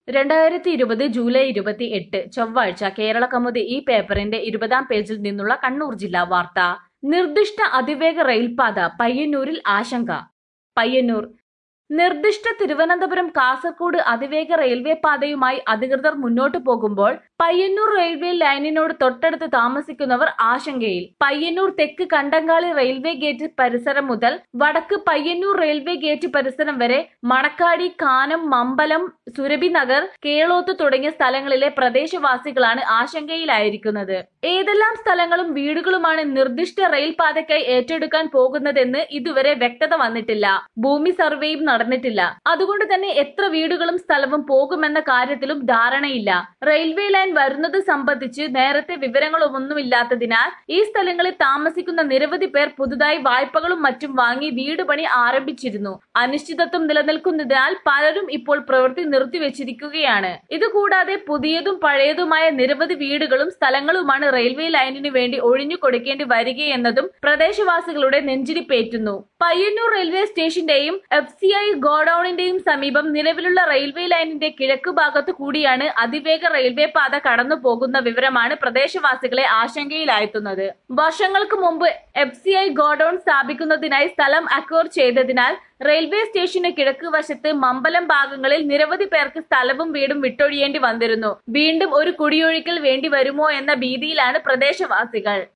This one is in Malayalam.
രണ്ടായിരത്തി ഇരുപത് ജൂലൈ ഇരുപത്തി എട്ട് ചൊവ്വാഴ്ച കേരള കൗമുദി ഈ പേപ്പറിന്റെ ഇരുപതാം പേജിൽ നിന്നുള്ള കണ്ണൂർ ജില്ലാ വാർത്ത നിർദ്ദിഷ്ട അതിവേഗ റെയിൽപാത പയ്യന്നൂരിൽ ആശങ്ക പയ്യന്നൂർ നിർദ്ദിഷ്ട തിരുവനന്തപുരം കാസർഗോഡ് അതിവേഗ റെയിൽവേ പാതയുമായി അധികൃതർ മുന്നോട്ടു പോകുമ്പോൾ പയ്യന്നൂർ റെയിൽവേ ലൈനിനോട് തൊട്ടടുത്ത് താമസിക്കുന്നവർ ആശങ്കയിൽ പയ്യന്നൂർ തെക്ക് കണ്ടങ്കാളി റെയിൽവേ ഗേറ്റ് പരിസരം മുതൽ വടക്ക് പയ്യന്നൂർ റെയിൽവേ ഗേറ്റ് പരിസരം വരെ മണക്കാടി കാനം മമ്പലം സുരഭി നഗർ കേളോത്ത് തുടങ്ങിയ സ്ഥലങ്ങളിലെ പ്രദേശവാസികളാണ് ആശങ്കയിലായിരിക്കുന്നത് ഏതെല്ലാം സ്ഥലങ്ങളും വീടുകളുമാണ് നിർദ്ദിഷ്ട റെയിൽ പാതയ്ക്കായി ഏറ്റെടുക്കാൻ പോകുന്നതെന്ന് ഇതുവരെ വ്യക്തത വന്നിട്ടില്ല ഭൂമി സർവേയും നടന്നിട്ടില്ല അതുകൊണ്ട് തന്നെ എത്ര വീടുകളും സ്ഥലവും പോകുമെന്ന കാര്യത്തിലും ധാരണയില്ല റെയിൽവേ ലൈൻ വരുന്നത് സംബന്ധിച്ച് നേരത്തെ വിവരങ്ങളൊന്നുമില്ലാത്തതിനാൽ ഈ സ്ഥലങ്ങളിൽ താമസിക്കുന്ന നിരവധി പേർ പുതുതായി വായ്പകളും മറ്റും വാങ്ങി വീട് പണി ആരംഭിച്ചിരുന്നു അനിശ്ചിതത്വം നിലനിൽക്കുന്നതിനാൽ പലരും ഇപ്പോൾ പ്രവൃത്തി നിർത്തിവെച്ചിരിക്കുകയാണ് ഇതുകൂടാതെ പുതിയതും പഴയതുമായ നിരവധി വീടുകളും സ്ഥലങ്ങളുമാണ് റെയിൽവേ ലൈനിനു വേണ്ടി ഒഴിഞ്ഞു കൊടുക്കേണ്ടി വരികയെന്നതും പ്രദേശവാസികളുടെ നെഞ്ചിരിപ്പേറ്റുന്നു പയ്യന്നൂർ റെയിൽവേ സ്റ്റേഷന്റെയും എഫ് സി ഐ ഗോഡൌണിന്റെയും സമീപം നിലവിലുള്ള റെയിൽവേ ലൈനിന്റെ കിഴക്ക് ഭാഗത്തു കൂടിയാണ് അതിവേഗ റെയിൽവേ പാത കടന്നു പോകുന്ന വിവരമാണ് പ്രദേശവാസികളെ ആശങ്കയിലാഴ്ത്തുന്നത് വർഷങ്ങൾക്ക് മുമ്പ് എഫ് സി ഐ ഗോഡൌൺ സ്ഥാപിക്കുന്നതിനായി സ്ഥലം അക്വയർ ചെയ്തതിനാൽ റെയിൽവേ സ്റ്റേഷന് കിഴക്ക് വശത്ത് മമ്പലം ഭാഗങ്ങളിൽ നിരവധി പേർക്ക് സ്ഥലവും വീടും വിട്ടൊഴിയേണ്ടി വന്നിരുന്നു വീണ്ടും ഒരു കുടിയൊഴിക്കൽ വേണ്ടി വരുമോ എന്ന ഭീതിയിലാണ് പ്രദേശവാസികൾ